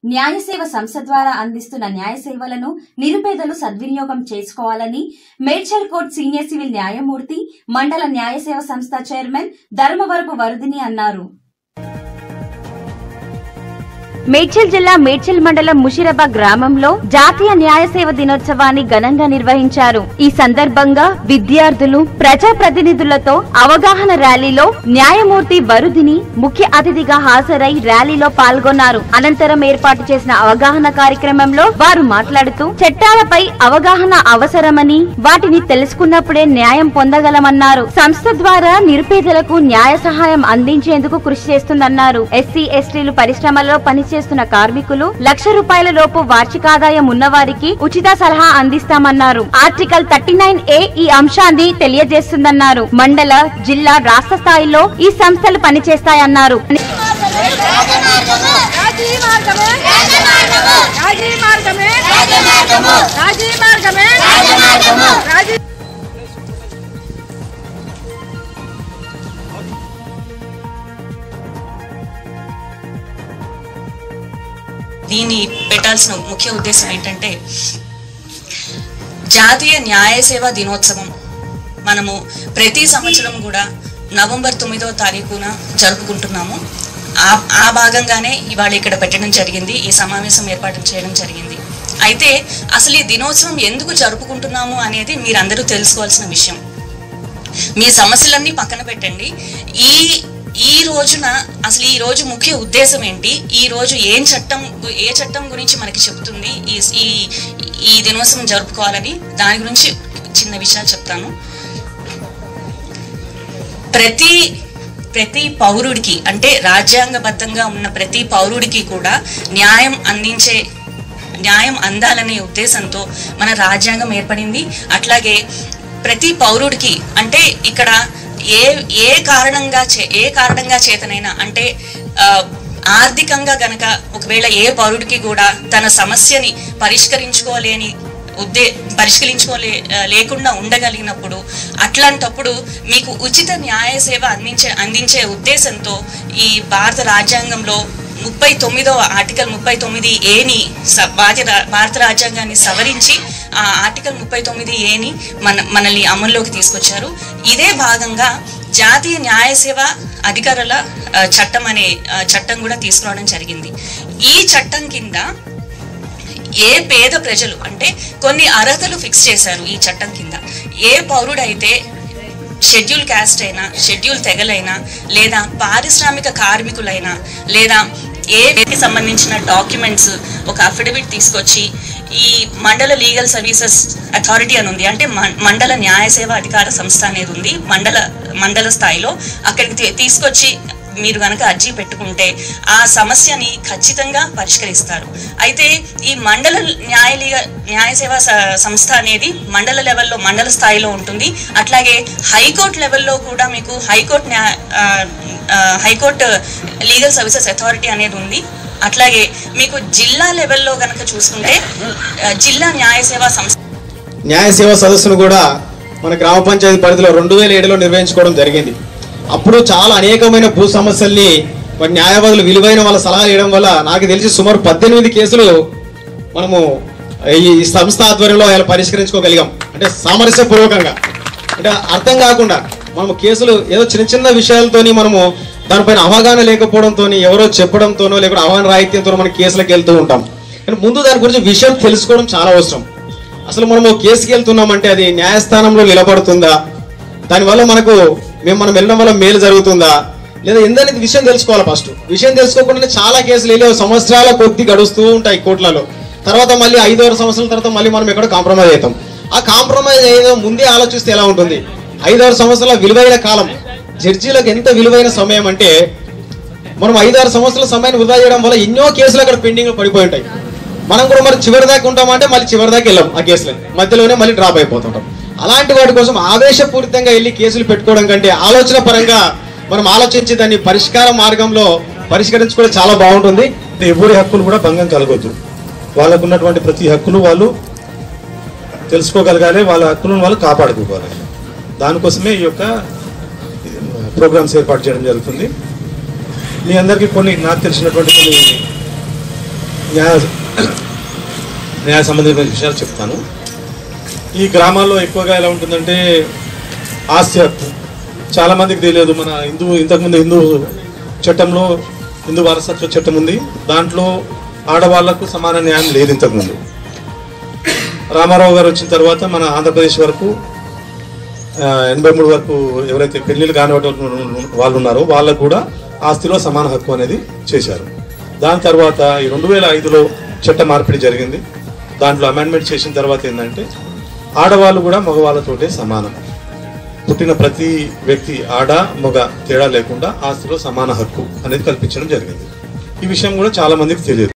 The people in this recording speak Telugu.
న్యాయ సేవ సంస్థ ద్వారా అందిస్తున్న న్యాయ సేవలను నిరుపేదలు సద్వినియోగం చేసుకోవాలని మేడ్చల్ కోర్ట్ సీనియర్ సివిల్ న్యాయమూర్తి మండల న్యాయ సేవ సంస్థ చైర్మన్ ధర్మవరపు వరుదిని అన్నారు మేడ్చల్ జిల్లా మేడ్చల్ మండలం ముషిరాబాద్ గ్రామంలో జాతీయ న్యాయ సేవ దినోత్సవాన్ని ఘనంగా నిర్వహించారు ఈ సందర్భంగా విద్యార్థులు ప్రజా ప్రతినిధులతో అవగాహన ర్యాలీలో న్యాయమూర్తి వరుదిని ముఖ్య అతిథిగా హాజరై ర్యాలీలో పాల్గొన్నారు అనంతరం ఏర్పాటు చేసిన అవగాహన కార్యక్రమంలో వారు మాట్లాడుతూ చట్టాలపై అవగాహన అవసరమని వాటిని తెలుసుకున్నప్పుడే న్యాయం పొందగలమన్నారు సంస్థ ద్వారా నిరుపేదలకు న్యాయ సహాయం అందించేందుకు కృషి చేస్తుందన్నారు ఎస్సీ ఎస్టీలు పరిశ్రమల్లో పనిచేస్తున్న కార్మికులు లక్ష రూపాయల లోపు వార్షికాదాయం ఉన్నవారికి ఉచిత సలహా అందిస్తామన్నారు ఆర్టికల్ థర్టీ నైన్ ఏ ఈ అంశాన్ని తెలియజేస్తుందన్నారు మండల జిల్లా రాష్ట్ర స్థాయిలో ఈ సంస్థలు పనిచేస్తాయన్నారు రాజీ మార్గమే రాజీ మార్గమే రాజీ మార్గమే రాజీ దీన్ని పెట్టాల్సిన ముఖ్య ఉద్దేశం ఏంటంటే జాతీయ న్యాయ సేవా దినోత్సవం మనము ప్రతి సంవత్సరం కూడా నవంబర్ తొమ్మిదవ తారీఖున జరుపుకుంటున్నాము ఆ ఆ భాగంగానే ఇవాళ ఇక్కడ పెట్టడం జరిగింది ఈ సమావేశం ఏర్పాటు చేయడం జరిగింది అయితే అసలు ఈ దినోత్సవం ఎందుకు జరుపుకుంటున్నాము అనేది మీరందరూ తెలుసుకోవాల్సిన విషయం మీ సమస్యలన్నీ పక్కన పెట్టండి ఈ ఈ రోజున అసలు ఈ రోజు ముఖ్య ఉద్దేశం ఏంటి ఈ రోజు ఏం చట్టం ఏ చట్టం గురించి మనకి చెప్తుంది ఈ ఈ ఈ దినోత్సవం జరుపుకోవాలని దాని గురించి చిన్న విషయాలు చెప్తాను ప్రతి ప్రతి పౌరుడికి అంటే రాజ్యాంగబద్ధంగా ఉన్న ప్రతి పౌరుడికి కూడా న్యాయం అందించే న్యాయం అందాలనే ఉద్దేశంతో మన రాజ్యాంగం ఏర్పడింది అట్లాగే ప్రతి పౌరుడికి అంటే ఇక్కడ ఏ ఏ కారణంగా చే ఏ కారణంగా చేతనైనా అంటే ఆ, ఆర్థికంగా గనక ఒకవేళ ఏ పౌరుడికి కూడా తన సమస్యని పరిష్కరించుకోలేని ఉద్దే పరిష్కరించుకోలే ఆ, లేకుండా ఉండగలిగినప్పుడు అట్లాంటప్పుడు మీకు ఉచిత న్యాయ సేవ అందించే అందించే ఉద్దేశంతో ఈ భారత రాజ్యాంగంలో ముప్పై తొమ్మిదవ ఆర్టికల్ ముప్పై తొమ్మిది ఏని స- భారత రా- భారత రాజ్యాంగాన్ని సవరించి ఆ ఆర్టికల్ ముప్పై తొమ్మిది ఏని మన మనల్ని అమల్లోకి తీసుకొచ్చారు ఇదే భాగంగా జాతీయ న్యాయ సేవ అధికారుల ఆ, చట్టం అనే ఆ, చట్టం కూడా తీసుకురావడం జరిగింది ఈ చట్టం కింద ఏ పేద ప్రజలు అంటే కొన్ని అర్హతలు ఫిక్స్ చేశారు ఈ చట్టం కింద ఏ పౌరుడైతే షెడ్యూల్ క్యాస్ట్ అయినా షెడ్యూల్ తెగలైనా లేదా పారిశ్రామిక కార్మికులైనా లేదా ఏ వ్యక్తికి సంబంధించిన డాక్యుమెంట్స్ ఒక అఫిడవిట్ తీసుకొచ్చి ఈ మండల లీగల్ సర్వీసెస్ అథారిటీ అని ఉంది అంటే మం- మండల న్యాయ సేవ అధికార సంస్థ అనేది ఉంది మండల మండల స్థాయిలో అక్కడికి తీ- తీసుకొచ్చి మీరు గనక అర్జీ పెట్టుకుంటే ఆ సమస్యని ఖచ్చితంగా పరిష్కరిస్తారు అయితే ఈ మండల న్యాయ లీగ- న్యాయ సేవా స- సంస్థ అనేది మండల లెవెల్లో మండల స్థాయిలో ఉంటుంది అట్లాగే హైకోర్టు లెవెల్లో కూడా మీకు హైకోర్టు న్యాయ ఆ, ఆ, హైకోర్టు లీగల్ సర్వీసెస్ అథారిటీ అనేది ఉంది అట్లాగే మీకు జిల్లా లెవెల్లో గనక చూసుకుంటే ఆ, జిల్లా న్యాయ సేవా సంస్థ న్యాయ సేవా సదస్సును కూడా మన గ్రామ పంచాయతీ పరిధిలో రెండు వేల ఏడులో నిర్వహించుకోవడం జరిగింది అప్పుడు చాలా అనేకమైన భూ సమస్యల్ని మరి న్యాయవాదులు విలువైన వాళ్ళ సలహా ఇవ్వడం వల్ల నాకు తెలిసి సుమారు పద్దెనిమిది కేసులు మనము ఈ సంస్థ ఆధ్వర్యంలో ఆయన పరిష్కరించుకోగలిగాం అంటే సామరస్యపూర్వకంగా అంటే అర్థం కాకుండా మనము కేసులు ఏదో చిన్న చిన్న విషయాలతోని మనము దానిపైన అవగాహన లేకపోవడంతో ఎవరో చెప్పడంతోనో లేకపోతే అవగాహన రాహిత్యంతో మనం కేసులకు వెళ్తూ ఉంటాం కానీ ముందు దాని గురించి విషయం తెలుసుకోవడం చాలా అవసరం అసలు మనము కేసుకి వెళ్తున్నామంటే అది న్యాయస్థానంలో నిలబడుతుందా దానివల్ల మనకు మేము మనం వెళ్ళడం వల్ల మేలు జరుగుతుందా లేదా ఏందనేది విషయం తెలుసుకోవాలి ఫస్ట్ విషయం తెలుసుకోకుండానే చాలా కేసులు వెళ్ళి సంవత్సరాల కొద్ది గడుస్తూ ఉంటాయి కోర్టులలో తర్వాత మళ్ళీ ఐదు ఆరు సంవత్సరాల తర్వాత మళ్ళీ మనం ఎక్కడ కాంప్రమైజ్ అవుతాం ఆ కాంప్రమైజ్ అయ్యేదో ముందే ఆలోచిస్తే ఎలా ఉంటుంది ఐదారు సంవత్సరాల విలువైన కాలం జడ్జీలకు ఎంత విలువైన సమయం అంటే మనం ఐదారు సంవత్సరాల సమయాన్ని వృధా చేయడం వల్ల ఎన్నో కేసులు అక్కడ పెండింగ్ లో పడిపోయి ఉంటాయి మనం కూడా మరి చివరి దాకా ఉంటామంటే మళ్ళీ చివరి దాకా వెళ్ళాం ఆ కేసులు మధ్యలోనే మళ్ళీ డ్రాప్ అయిపోతుంటాం అలాంటి వాటి కోసం ఆవేశపూరితంగా వెళ్ళి కేసులు పెట్టుకోవడం కంటే ఆలోచన పరంగా మనం ఆలోచించి దాన్ని పరిష్కార మార్గంలో పరిష్కరించుకోవడం చాలా బాగుంటుంది ఎవరి హక్కులు కూడా భంగం కలగొద్దు వాళ్ళకు ఉన్నటువంటి ప్రతి హక్కును వాళ్ళు తెలుసుకోగలగాలి వాళ్ళ హక్కులను వాళ్ళు కాపాడుకోవాలి దానికోసమే ఈ యొక్క ప్రోగ్రామ్స్ ఏర్పాటు చేయడం జరుగుతుంది మీ అందరికీ కొన్ని నాకు తెలిసినటువంటి కొన్ని న్యాయ న్యాయ సంబంధించిన విషయాలు చెప్తాను ఈ గ్రామాల్లో ఎక్కువగా ఎలా ఉంటుందంటే ఆస్తి హక్కు చాలా మందికి తెలియదు మన హిందూ ఇంతకుముందు హిందూ చట్టంలో హిందూ వారసత్వ చట్టం ఉంది దాంట్లో ఆడవాళ్లకు సమాన న్యాయం లేదు ఇంతకుముందు రామారావు గారు వచ్చిన తర్వాత మన ఆంధ్రప్రదేశ్ వరకు ఆ, ఎనభై మూడు వరకు ఎవరైతే పెళ్లిళ్ళు కాని వాళ్ళు ఉన్నారో వాళ్ళకు కూడా ఆస్తిలో సమాన హక్కు అనేది చేశారు దాని తర్వాత ఈ రెండు వేల ఐదులో చట్ట మార్పిడి జరిగింది దాంట్లో అమెండ్మెంట్ చేసిన తర్వాత ఏంటంటే ఆడవాళ్ళు కూడా మగవాళ్ళతోటే సమానం పుట్టిన ప్రతి వ్యక్తి ఆడ మగ తేడా లేకుండా ఆస్తిలో సమాన హక్కు అనేది కల్పించడం జరిగింది ఈ విషయం కూడా చాలా మందికి తెలియదు